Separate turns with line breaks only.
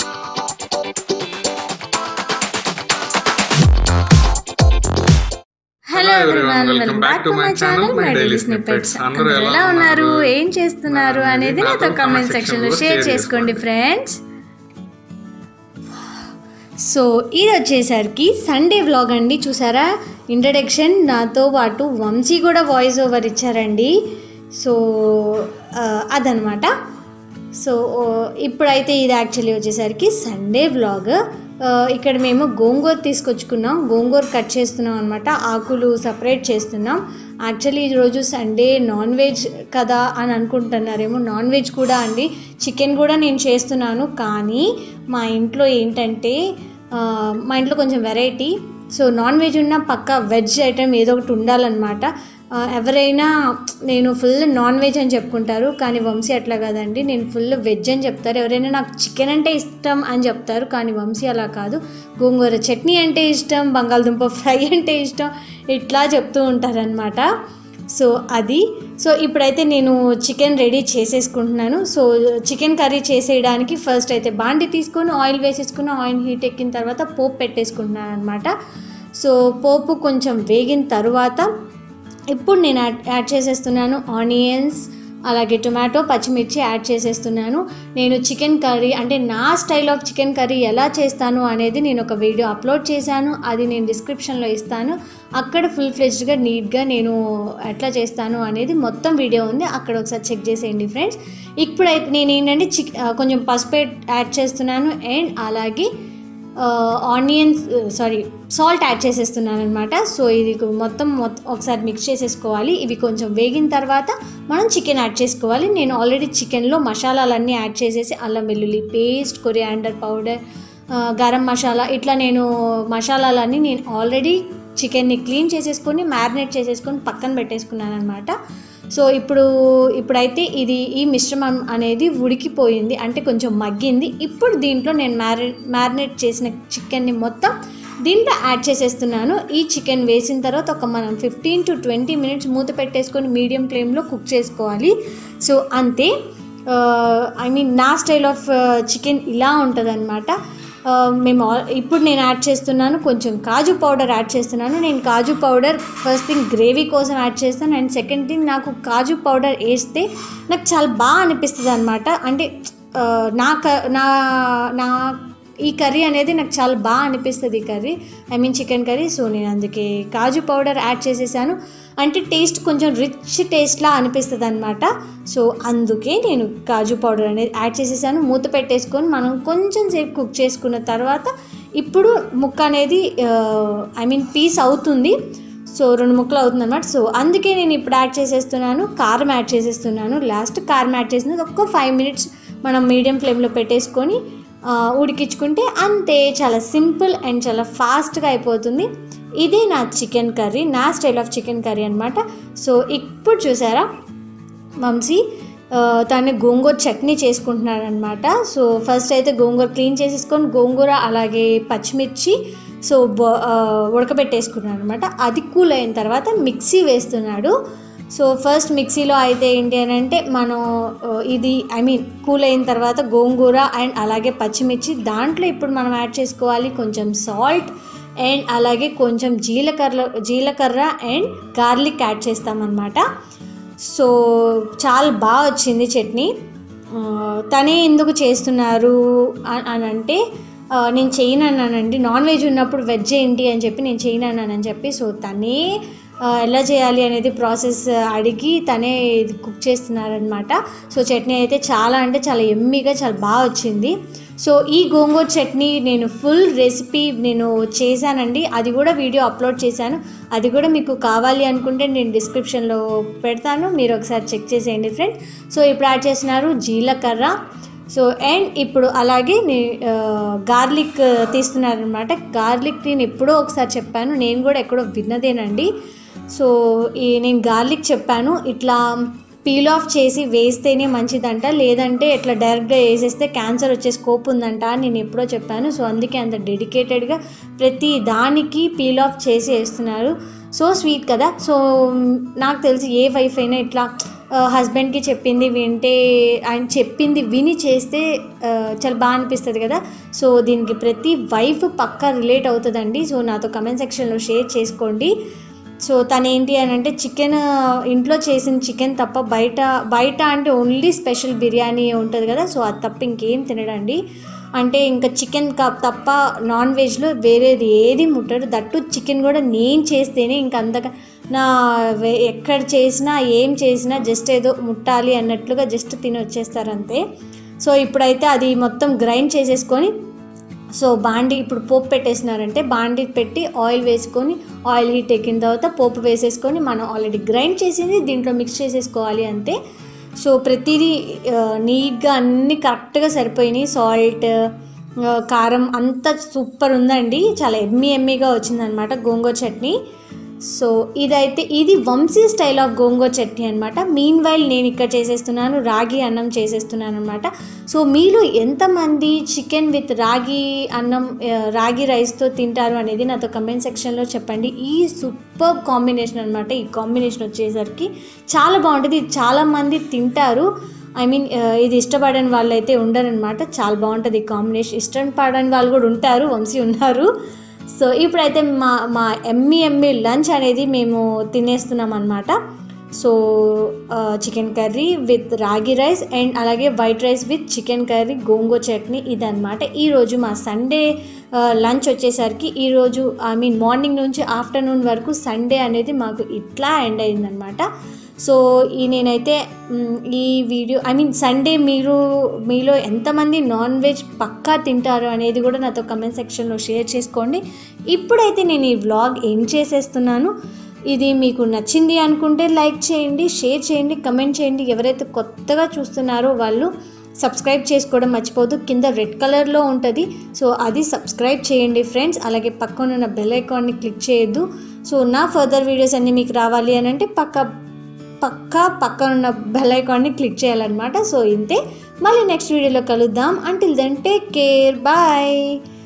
hello everyone welcome back to my channel my daily snippets అందరూ ఎలా ఉన్నారు ఏం చేస్తున్నారు అనేది నాతో కామెంట్ సెక్షన్ లో షేర్ చేసుకోండి ఫ్రెండ్స్ సో ఇది వచ్చేసరికి సండే వ్లాగ్ అండి చూసారా ఇంట్రడక్షన్ నాతో పాటు వంశీ కూడా వాయిస్ ఓవర్ ఇచ్చారండి సో ఆ, అదనమాట సో ఓ, ఇప్పుడైతే ఇది యాక్చువల్లీ వచ్చేసరికి సండే వ్లాగ్ ఆ, ఇక్కడ మేము గోంగూర తీసుకొచ్చుకున్నాం గోంగూర కట్ చేస్తున్నాం అనమాట ఆకులు సపరేట్ చేస్తున్నాం యాక్చువల్లీ ఈరోజు సండే నాన్ వెజ్ కదా అని అనుకుంటున్నారేమో నాన్ వెజ్ కూడా అండి చికెన్ కూడా నేను చేస్తున్నాను కానీ మా ఇంట్లో ఏంటంటే ఆ, మా ఇంట్లో కొంచెం వెరైటీ సో నాన్ వెజ్ ఉన్న పక్క వెజ్ ఐటెం ఏదో ఒకటి ఉండాలన్నమాట ఆ, ఎవరైనా నేను ఫుల్ నాన్ వెజ్ అని చెప్పుకుంటారు కానీ వంశీ అట్లా కాదండి నేను ఫుల్ వెజ్ అని చెప్తారు ఎవరైనా నాకు చికెన్ అంటే ఇష్టం అని చెప్తారు కానీ వంశీ అలా కాదు గోంగూర చట్నీ అంటే ఇష్టం బంగాళదుంప ఫ్రై అంటే ఇష్టం ఇట్లా చెప్తూ ఉంటారనమాట సో అది సో ఇప్పుడైతే నేను చికెన్ రెడీ చేసేసుకుంటున్నాను సో చికెన్ కర్రీ చేసేయడానికి ఫస్ట్ అయితే బాండి తీసుకొని ఆయిల్ వేసేసుకుని ఆయిల్ హీట్ ఎక్కిన తర్వాత పోపు పెట్టేసుకుంటున్నాను అనమాట సో పోపు కొంచెం వేగిన తర్వాత ఇప్పుడు నేను యాడ్ యాడ్ చేసేస్తున్నాను ఆనియన్స్ అలాగే టొమాటో పచ్చిమిర్చి యాడ్ చేసేస్తున్నాను నేను చికెన్ కర్రీ అంటే నా స్టైల్ ఆఫ్ చికెన్ కర్రీ ఎలా చేస్తాను అనేది నేను ఒక వీడియో అప్లోడ్ చేశాను అది నేను డిస్క్రిప్షన్లో ఇస్తాను అక్కడ ఫుల్ ఫ్లెజ్డ్గా నీట్గా నేను ఎట్లా చేస్తాను అనేది మొత్తం వీడియో ఉంది అక్కడ ఒకసారి చెక్ చేసేయండి ఫ్రెండ్స్ ఇప్పుడైతే నేను ఏంటంటే చిక్ కొంచెం పసుపు యాడ్ చేస్తున్నాను అండ్ అలాగే ఆనియన్స్ సారీ సాల్ట్ యాడ్ చేసేస్తున్నాను అనమాట సో ఇది మొత్తం మొత్తం ఒకసారి మిక్స్ చేసేసుకోవాలి ఇవి కొంచెం వేగిన తర్వాత మనం చికెన్ యాడ్ చేసుకోవాలి నేను ఆల్రెడీ చికెన్లో మసాలాలన్నీ యాడ్ చేసేసి అల్లం వెల్లుల్లి paste coriander powder garam masala ఇట్లా నేను మసాలాలన్నీ నేను ఆల్రెడీ చికెన్ని క్లీన్ చేసేసుకొని మ్యారినేట్ చేసేసుకొని పక్కన పెట్టేసుకున్నాను అనమాట సో ఇప్పుడు ఇప్పుడైతే ఇది ఈ మిశ్రమం అనేది ఉడికిపోయింది అంటే కొంచెం మగ్గింది ఇప్పుడు దీంట్లో నేను మ్యారి మ్యారినేట్ చేసిన చికెన్ని మొత్తం దీంట్లో యాడ్ చేసేస్తున్నాను ఈ చికెన్ వేసిన తర్వాత ఒక మనం ఫిఫ్టీన్ టు ట్వంటీ మినిట్స్ మూత పెట్టేసుకొని మీడియం ఫ్లేమ్లో కుక్ చేసుకోవాలి సో అంతే ఐ మీన్ నా స్టైల్ ఆఫ్ చికెన్ ఇలా ఉంటుంది ఆ, మేము ఆల్- ఇప్పుడు నేను యాడ్ చేస్తున్నాను కొంచెం కాజు పౌడర్ యాడ్ చేస్తున్నాను నేను కాజు పౌడర్ ఫస్ట్ థింగ్ గ్రేవీ కోసం యాడ్ చేస్తాను అండ్ సెకండ్ థింగ్ నాకు కాజు పౌడర్ వేస్తే నాకు చాలా బాగా అనిపిస్తుంది అనమాట అంటే ఆ, నా క- నా నా ఈ కర్రీ అనేది నాకు చాలా బాగా అనిపిస్తుంది ఈ curry I mean chicken curry so నేను అందుకే కాజు పౌడర్ యాడ్ చేసేసాను అంటే టేస్ట్ కొంచెం రిచ్ టేస్ట్లా అనిపిస్తుంది అనమాట సో అందుకే నేను కాజు పౌడర్ అనేది యాడ్ చేసేసాను మూత పెట్టేసుకొని మనం కొంచెం సేపు కుక్ చేసుకున్న తర్వాత ఇప్పుడు ముక్క అనేది ఐ మీన్ పీస్ అవుతుంది సో రెండు ముక్కలు అవుతుంది అనమాట సో అందుకే నేను ఇప్పుడు యాడ్ చేసేస్తున్నాను కారం యాడ్ చేసేస్తున్నాను లాస్ట్ కారం యాడ్ చేసినది ఒక్క ఫైవ్ మినిట్స్ మనం మీడియం ఫ్లేమ్లో పెట్టేసుకొని ఆ, ఉడికించుకుంటే అంతే చాలా సింపుల్ అండ్ చాలా ఫాస్ట్గా అయిపోతుంది ఇది నా చికెన్ కర్రీ నా స్టైల్ ఆఫ్ చికెన్ కర్రీ అనమాట సో ఇప్పుడు చూసారా వంశీ ఆ, తను గోంగూర చట్నీ చేసుకుంటున్నారనమాట సో ఫస్ట్ అయితే గోంగూర క్లీన్ చేసేసుకొని గోంగూర అలాగే పచ్చిమిర్చి సో బొ ఆ, ఉడకబెట్టేసుకున్నాడు అనమాట అది కూల్ అయిన తర్వాత మిక్సీ వేస్తున్నాడు సో ఫస్ట్ మిక్సీలో అయితే ఏంటి అని అంటే మనం ఆ, ఇది ఐ మీన్ కూల్ అయిన తర్వాత గోంగూర అండ్ అలాగే పచ్చిమిర్చి దాంట్లో ఇప్పుడు మనం యాడ్ చేసుకోవాలి కొంచెం సాల్ట్ అండ్ అలాగే కొంచెం జీలకర్ర జీలకర్ర అండ్ గార్లిక్ యాడ్ చేస్తామన్నమాట సో చాలా బాగా వచ్చింది చట్నీ ఆ, తనే ఎందుకు చేస్తున్నారు అ- అని అంటే ఆ, నేను చేయను అన్నానండి నాన్ వెజ్ ఉన్నప్పుడు వెజ్ ఏంటి అని చెప్పి నేను చేయను అన్నానని చెప్పి సో తనే ఆ, ఎలా చేయాలి అనేది ప్రాసెస్ అడిగి తనే ఇది కుక్ చేస్తున్నారనమాట సో చట్నీ అయితే చాలా అంటే చాలా ఎమ్మీగా చాలా బాగా వచ్చింది సో ఈ గోంగూర చట్నీ నేను ఫుల్ రెసిపీ నేను చేశానండి అది కూడా వీడియో అప్లోడ్ చేశాను అది కూడా మీకు కావాలి అనుకుంటే నేను డిస్క్రిప్షన్లో పెడతాను మీరు ఒకసారి చెక్ చేసేయండి ఫ్రెండ్స్ సో ఇప్పుడు యాడ్ చేస్తున్నారు జీలకర్ర సో అండ్ ఇప్పుడు అలాగే నే గార్లిక్ తీస్తున్నారనమాట గార్లిక్ నేను ఎప్పుడో ఒకసారి చెప్పాను నేను కూడా ఎక్కడో విన్నదేనండి సో ఈ నేను గార్లిక్ చెప్పాను ఇట్లా పీల్ ఆఫ్ చేసి వేస్తేనే మంచిదంట లేదంటే ఇట్లా డైరెక్ట్గా వేసేస్తే క్యాన్సర్ వచ్చే స్కోప్ ఉందంట అని నేను ఎప్పుడో చెప్పాను సో అందుకే అంత డెడికేటెడ్గా ప్రతి దానికి పీల్ ఆఫ్ చేసి వేస్తున్నారు సో స్వీట్ కదా సో నాకు తెలిసి ఏ వైఫ్ అయినా ఇట్లా హస్బెండ్కి చెప్పింది వింటే ఆయన చెప్పింది విని చేస్తే ఆ, చాలా బాగా అనిపిస్తుంది కదా సో దీనికి ప్రతి వైఫ్ పక్కా రిలేట్ అవుతుందండి సో నాతో కమెంట్ సెక్షన్లో షేర్ చేసుకోండి సో తను ఏంటి అని అంటే చికెన్ ఇంట్లో చేసిన చికెన్ తప్ప బయట బయట అంటే ఓన్లీ స్పెషల్ బిర్యానీ ఉంటుంది కదా సో అది తప్ప ఇంకేం తినడండి అంటే ఇంకా చికెన్ కప్ తప్ప నాన్ వెజ్లో వేరేది ఏది ముట్టడు దట్టు చికెన్ కూడా నేను చేస్తేనే ఇంకా అంతగా నా వే- ఎక్కడ చేసినా ఏం చేసినా జస్ట్ ఏదో ముట్టాలి అన్నట్లుగా జస్ట్ తిని వచ్చేస్తారు అంతే సో ఇప్పుడైతే అది మొత్తం గ్రైండ్ చేసేసుకొని సో బాండి ఇప్పుడు పోపు పెట్టేసినారంటే బాండి పెట్టి ఆయిల్ వేసుకొని ఆయిల్ హీట్ ఎక్కిన తర్వాత పోపు వేసేసుకొని మనం ఆల్రెడీ గ్రైండ్ చేసింది దీంట్లో మిక్స్ చేసేసుకోవాలి అంతే సో ప్రతిదీ ఆ, నీట్గా అన్నీ కరెక్ట్గా సరిపోయినాయి సాల్ట్ ఆ, కారం అంతా సూపర్ ఉందండి చాలా ఎమ్మి ఎమ్మిగా వచ్చిందనమాట గోంగూర చట్నీ సో ఇదైతే ఇది వంశీ స్టైల్ ఆఫ్ గోంగూర చట్నీ అనమాట మీన్ వైల్ నేను ఇక్కడ చేసేస్తున్నాను రాగి అన్నం చేసేస్తున్నాను అనమాట సో మీలో ఎంతమంది చికెన్ విత్ రాగి అన్నం ఆ, రాగి రైస్తో తింటారు అనేది నాతో కమెంట్ సెక్షన్లో చెప్పండి ఈ సూపర్ కాంబినేషన్ అనమాట ఈ కాంబినేషన్ వచ్చేసరికి చాలా బాగుంటుంది ఇది చాలామంది తింటారు ఐ మీన్ ఇది ఇష్టపడని వాళ్ళు అయితే ఉండరనమాట చాలా బాగుంటుంది ఈ కాంబినేషన్ ఇష్టపడని వాళ్ళు కూడా ఉంటారు వంశీ ఉన్నారు సో ఇప్పుడైతే మా మా ఎమ్మి ఎమ్మి లంచ్ అనేది మేము తినేస్తున్నాం అనమాట so chicken curry with ragi rice and అలాగే white rice with chicken curry gongura chutney ఇదనమాట ఈరోజు మా సండే లంచ్ వచ్చేసరికి ఈరోజు ఐ మీన్ మార్నింగ్ నుంచి ఆఫ్టర్నూన్ వరకు సండే అనేది మాకు ఇట్లా ఎండ్ అయిందనమాట సో ఈ నేనైతే మ్, ఈ వీడియో ఐ మీన్ సండే మీరు మీలో ఎంతమంది నాన్ వెజ్ పక్కా తింటారు అనేది కూడా నాతో కమెంట్ సెక్షన్లో షేర్ చేసుకోండి ఇప్పుడైతే నేను ఈ వ్లాగ్ ఏం చేసేస్తున్నాను ఇది మీకు నచ్చింది అనుకుంటే లైక్ చేయండి షేర్ చేయండి కమెంట్ చేయండి ఎవరైతే కొత్తగా చూస్తున్నారో వాళ్ళు సబ్స్క్రైబ్ చేసుకోవడం మర్చిపోదు కింద రెడ్ కలర్లో ఉంటుంది సో అది సబ్స్క్రైబ్ చేయండి ఫ్రెండ్స్ అలాగే పక్కన ఉన్న బెల్ ఐకాన్ని క్లిక్ చేయొద్దు సో నా ఫర్దర్ వీడియోస్ అన్నీ మీకు రావాలి అని అంటే పక్క పక్కా పక్కన ఉన్న బెల్ ఐకాన్ని క్లిక్ చేయాలన్నమాట సో ఇంతే మళ్ళీ నెక్స్ట్ వీడియోలో కలుద్దాం until then take care bye